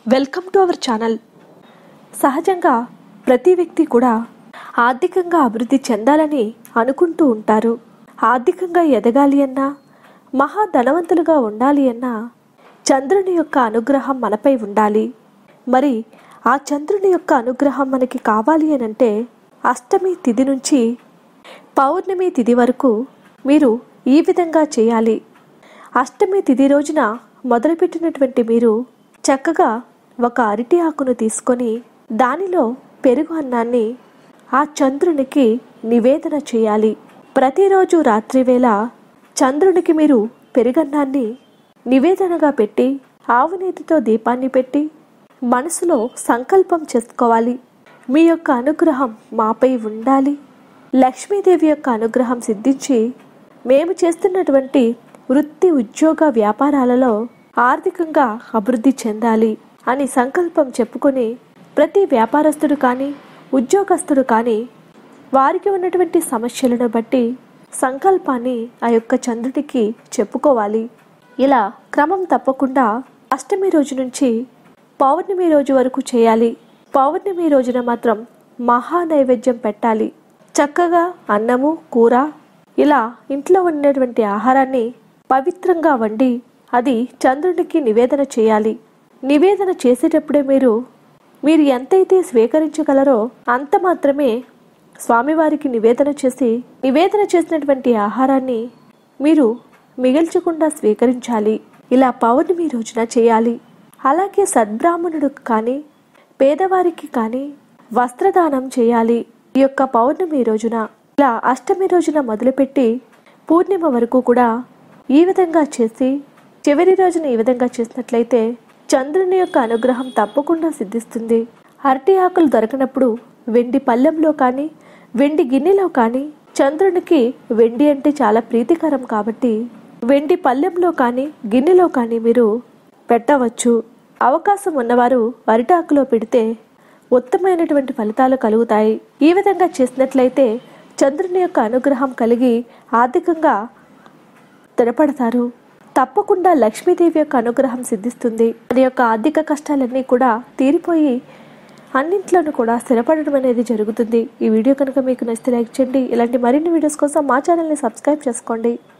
welcome to our channel సహజంగా ప్రతి వ్యక్తి కూడా ఆర్థికంగా అభివృద్ధి చెందాలని అనుకుంటూ ఉంటారు ఆర్థికంగా ఎదగాలి అన్నా మహా ధనవంతులుగా ఉండాలి అన్నా చంద్రుని యొక్క అనుగ్రహం మనపై ఉండాలి మరి ఆ చంద్రుని యొక్క అనుగ్రహం మనకి కావాలి అని అంటే అష్టమి తిథి నుంచి పౌర్ణమి తిథి వరకు మీరు ఈ విధంగా చేయాలి అష్టమి తిథి రోజున మొదలుపెట్టినటువంటి మీరు చక్కగా ఒక అరటి ఆకును తీసుకొని దానిలో పెరుగు అన్నాన్ని ఆ చంద్రునికి నివేదన చేయాలి ప్రతిరోజు రాత్రివేళ చంద్రునికి మీరు పెరుగన్నాన్ని నివేదనగా పెట్టి ఆవు నేతితో దీపాన్ని పెట్టి మనసులో సంకల్పం చేసుకోవాలి మీ యొక్క అనుగ్రహం మాపై ఉండాలి లక్ష్మీదేవి యొక్క అనుగ్రహం సిద్ధించి మేము చేస్తున్నటువంటి వృత్తి ఉద్యోగ వ్యాపారాలలో ఆర్థికంగా అభివృద్ధి చెందాలి అని సంకల్పం చెప్పుకొని ప్రతి వ్యాపారస్తుడు కానీ ఉద్యోగస్తుడు కానీ వారికి ఉన్నటువంటి సమస్యలను బట్టి సంకల్పాన్ని ఆ యొక్క చంద్రుడికి చెప్పుకోవాలి ఇలా క్రమం తప్పకుండా అష్టమి రోజు నుంచి పౌర్ణమి రోజు వరకు చేయాలి పౌర్ణమి రోజున మాత్రం మహా నైవేద్యం పెట్టాలి చక్కగా అన్నము కూర ఇలా ఇంట్లో ఉన్నటువంటి ఆహారాన్ని పవిత్రంగా వండి అది చంద్రునికి నివేదన చేయాలి నివేదన చేసేటప్పుడే మీరు మీరు ఎంతైతే స్వీకరించగలరో అంత మాత్రమే స్వామివారికి నివేదన చేసి నివేదన చేసినటువంటి ఆహారాన్ని మీరు మిగిల్చకుండా స్వీకరించాలి ఇలా పౌర్ణమి రోజున చేయాలి అలాగే సద్బ్రాహ్మణుడు కానీ పేదవారికి కానీ వస్త్రదానం చేయాలి ఈ యొక్క పౌర్ణమి రోజున ఇలా అష్టమి రోజున మొదలుపెట్టి పూర్ణిమ వరకు కూడా ఈ విధంగా చేసి చివరి రోజున ఈ విధంగా చేసినట్లయితే చంద్రుని యొక్క అనుగ్రహం తప్పకుండా సిద్ధిస్తుంది అరటి ఆకులు దొరకనప్పుడు వెండి పళ్ళెంలో కానీ వెండి గిన్నెలో కానీ చంద్రునికి వెండి అంటే చాలా ప్రీతికరం కాబట్టి వెండి పళ్ళెంలో కానీ గిన్నెలో కానీ మీరు పెట్టవచ్చు అవకాశం ఉన్నవారు అరిటాకులో పెడితే ఉత్తమైనటువంటి ఫలితాలు కలుగుతాయి ఈ విధంగా చేసినట్లయితే చంద్రుని యొక్క అనుగ్రహం కలిగి ఆర్థికంగా స్థిరపడతారు తప్పకుండా లక్ష్మీదేవి యొక్క అనుగ్రహం సిద్ధిస్తుంది మన యొక్క ఆర్థిక కష్టాలన్నీ కూడా తీరిపోయి అన్నింట్లోనూ కూడా స్థిరపడడం అనేది జరుగుతుంది ఈ వీడియో కనుక మీకు నచ్చితే లైక్ చేయండి ఇలాంటి మరిన్ని వీడియోస్ కోసం మా ఛానల్ని సబ్స్క్రైబ్ చేసుకోండి